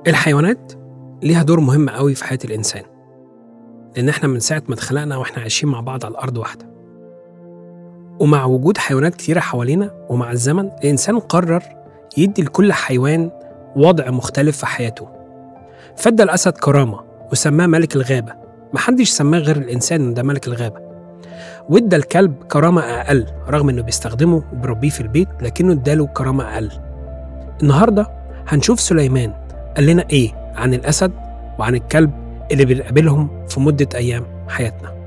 الحيوانات ليها دور مهم قوي في حياة الإنسان لأن إحنا من ساعة ما اتخلقنا وإحنا عايشين مع بعض على الأرض واحدة ومع وجود حيوانات كتيرة حوالينا ومع الزمن الإنسان قرر يدي لكل حيوان وضع مختلف في حياته فادى الأسد كرامة وسماه ملك الغابة محدش سماه غير الإنسان إن ده ملك الغابة وادى الكلب كرامة أقل رغم إنه بيستخدمه وبيربيه في البيت لكنه اداله كرامة أقل النهاردة هنشوف سليمان قال لنا إيه عن الأسد وعن الكلب اللي بنقابلهم في مدة أيام حياتنا